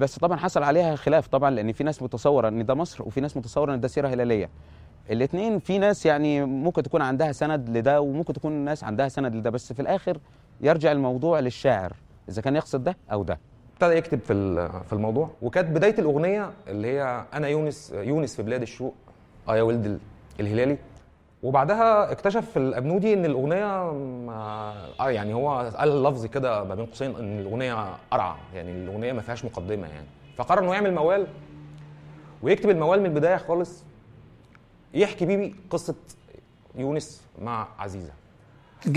بس طبعا حصل عليها خلاف طبعا لان في ناس متصوره ان ده مصر وفي ناس متصوره ان ده سيره هلاليه الاثنين في ناس يعني ممكن تكون عندها سند لده وممكن تكون ناس عندها سند لده بس في الاخر يرجع الموضوع للشاعر اذا كان يقصد ده او ده ابتدى يكتب في ال- في الموضوع وكانت بدايه الاغنيه اللي هي انا يونس يونس في بلاد الشوق اه يا ولد ال- الهلالي وبعدها اكتشف الابنودي ان الاغنيه ما- اه يعني هو قال لفظ كده ما بين قوسين ان الاغنيه قرعه يعني الاغنيه ما فيهاش مقدمه يعني فقرر انه يعمل موال ويكتب الموال من البدايه خالص يحكي بيه قصه يونس مع عزيزه